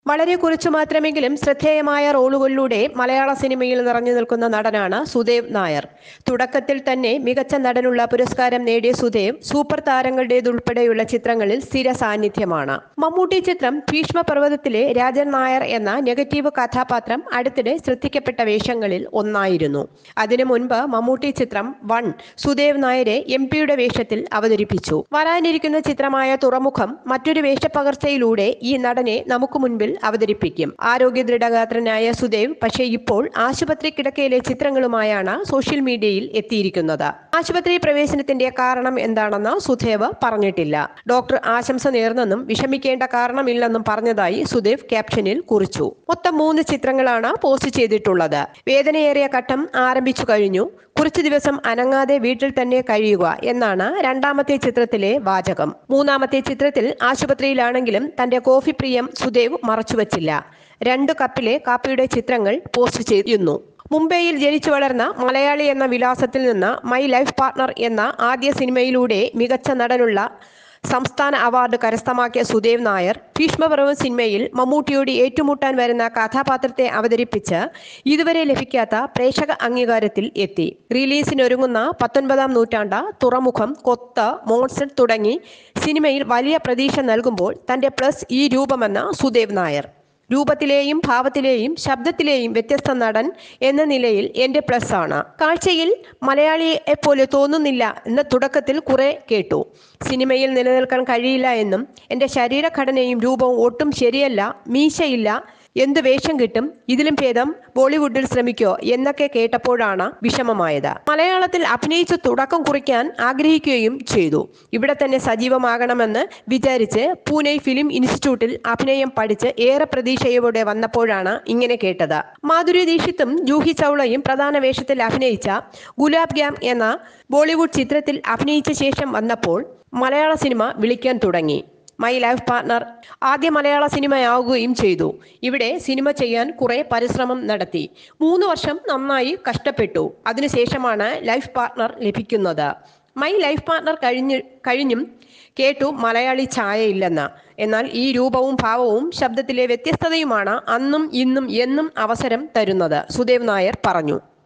വളരെ കുറച്ചു മാത്രമെങ്കിലും ശ്രദ്ധേയമായ റോളുകളിലൂടെ മലയാള സിനിമയിൽ നിറഞ്ഞു നിൽക്കുന്ന നടനാണ് സുദേവ് നായർ തുടക്കത്തിൽ തന്നെ മികച്ച നടനുള്ള പുരസ്കാരം നേടിയ സുദേവ് സൂപ്പർ താരങ്ങളുടേതുൾപ്പെടെയുള്ള ചിത്രങ്ങളിൽ സ്ഥിര സാന്നിധ്യമാണ് മമ്മൂട്ടി ചിത്രം ഭീഷ്മപർവ്വതത്തിലെ രാജൻ നായർ എന്ന നെഗറ്റീവ് കഥാപാത്രം അടുത്തിടെ ശ്രദ്ധിക്കപ്പെട്ട വേഷങ്ങളിൽ ഒന്നായിരുന്നു അതിനു മുൻപ് മമ്മൂട്ടി ചിത്രം വൺ സുദേവ് നായരെ എം പിയുടെ വേഷത്തിൽ അവതരിപ്പിച്ചു വരാനിരിക്കുന്ന ചിത്രമായ തുറമുഖം മറ്റൊരു വേഷപ്പകർച്ചയിലൂടെ ഈ നടനെ നമുക്ക് മുൻപിൽ അവതരിപ്പിക്കും ആരോഗ്യ ദൃഢഗാത്രനായ സുദേവ് പക്ഷേ ഇപ്പോൾ ആശുപത്രി കിടക്കയിലെ ചിത്രങ്ങളുമായാണ് സോഷ്യൽ മീഡിയയിൽ എത്തിയിരിക്കുന്നത് ആശുപത്രി പ്രവേശനത്തിന്റെ കാരണം എന്താണെന്ന് സുദേവ് പറഞ്ഞിട്ടില്ല ഡോക്ടർ ആശംസ നേർന്നെന്നും വിഷമിക്കേണ്ട കാരണമില്ലെന്നും പറഞ്ഞതായി സുദേവ് ക്യാപ്ഷനിൽ കുറിച്ചു മൊത്തം മൂന്ന് ചിത്രങ്ങളാണ് പോസ്റ്റ് ചെയ്തിട്ടുള്ളത് വേദനയേറിയ ഘട്ടം ആരംഭിച്ചു കഴിഞ്ഞു കുറച്ചു ദിവസം അനങ്ങാതെ വീട്ടിൽ തന്നെ കഴിയുക എന്നാണ് രണ്ടാമത്തെ ചിത്രത്തിലെ വാചകം മൂന്നാമത്തെ ചിത്രത്തിൽ ആശുപത്രിയിലാണെങ്കിലും തന്റെ കോഫി പ്രിയം സുദേവ് മറച്ചുവച്ചില്ല രണ്ട് കപ്പിലെ കാപ്പിയുടെ ചിത്രങ്ങൾ പോസ്റ്റ് ചെയ്യുന്നു മുംബൈയിൽ ജനിച്ചു വളർന്ന മലയാളി എന്ന വിലാസത്തിൽ നിന്ന് മൈ ലൈഫ് പാർട്ണർ എന്ന ആദ്യ സിനിമയിലൂടെ മികച്ച നടനുള്ള സംസ്ഥാന അവാർഡ് കരസ്ഥമാക്കിയ സുദേവ് നായർ ഭീഷ്മപർവ്വ സിനിമയിൽ മമ്മൂട്ടിയോട് ഏറ്റുമുട്ടാൻ വരുന്ന കഥാപാത്രത്തെ അവതരിപ്പിച്ച് ഇതുവരെ ലഭിക്കാത്ത പ്രേക്ഷക അംഗീകാരത്തിൽ എത്തി റിലീസിനൊരുങ്ങുന്ന പത്തൊൻപതാം നൂറ്റാണ്ട് തുറമുഖം കൊത്ത് മോൺസ്റ്റർ തുടങ്ങി സിനിമയിൽ വലിയ പ്രതീക്ഷ നൽകുമ്പോൾ തന്റെ പ്ലസ് ഈ രൂപമെന്ന സുദേവ് നായർ രൂപത്തിലെയും ഭാവത്തിലെയും ശബ്ദത്തിലെയും വ്യത്യസ്ത നടൻ എന്ന നിലയിൽ എൻ്റെ പ്ലസ് ആണ് കാഴ്ചയിൽ മലയാളിയെ പോലെ തോന്നുന്നില്ല എന്ന തുടക്കത്തിൽ കുറെ കേട്ടു സിനിമയിൽ നിലനിൽക്കാൻ കഴിയില്ല എന്നും എൻ്റെ ശരീരഘടനയും രൂപവും ഒട്ടും ശരിയല്ല മീശയില്ല എന്ത് വേഷം കിട്ടും ഇതിലും ഭേദം ബോളിവുഡിൽ ശ്രമിക്കോ എന്നൊക്കെ കേട്ടപ്പോഴാണ് വിഷമമായത് മലയാളത്തിൽ അഭിനയിച്ച് തുടക്കം കുറിക്കാൻ ആഗ്രഹിക്കുകയും ചെയ്തു ഇവിടെ തന്നെ സജീവമാകണമെന്ന് വിചാരിച്ച് പൂനെ ഫിലിം ഇൻസ്റ്റിറ്റ്യൂട്ടിൽ അഭിനയം പഠിച്ച് ഏറെ പ്രതീക്ഷയോടെ വന്നപ്പോഴാണ് ഇങ്ങനെ കേട്ടത് മാധുരി ദീക്ഷിത്തും ജൂഹി ചൗളയും പ്രധാന വേഷത്തിൽ അഭിനയിച്ച ഗുലാബ് ഗ്യാം എന്ന ബോളിവുഡ് ചിത്രത്തിൽ അഭിനയിച്ച ശേഷം വന്നപ്പോൾ മലയാള സിനിമ വിളിക്കാൻ തുടങ്ങി മൈ ലൈഫ് പാർട്ണർ ആദ്യ മലയാള സിനിമയാവുകയും ചെയ്തു ഇവിടെ സിനിമ ചെയ്യാൻ കുറെ പരിശ്രമം നടത്തി മൂന്ന് വർഷം നന്നായി കഷ്ടപ്പെട്ടു അതിനുശേഷമാണ് ലൈഫ് പാർട്ണർ ലഭിക്കുന്നത് മൈ ലൈഫ് പാർട്ണർ കഴിഞ്ഞ് കഴിഞ്ഞും കേട്ടു മലയാളി ഛായ ഇല്ലെന്ന് എന്നാൽ ഈ രൂപവും ഭാവവും ശബ്ദത്തിലെ വ്യത്യസ്തതയുമാണ് അന്നും ഇന്നും എന്നും അവസരം തരുന്നത് സുദേവ് നായർ പറഞ്ഞു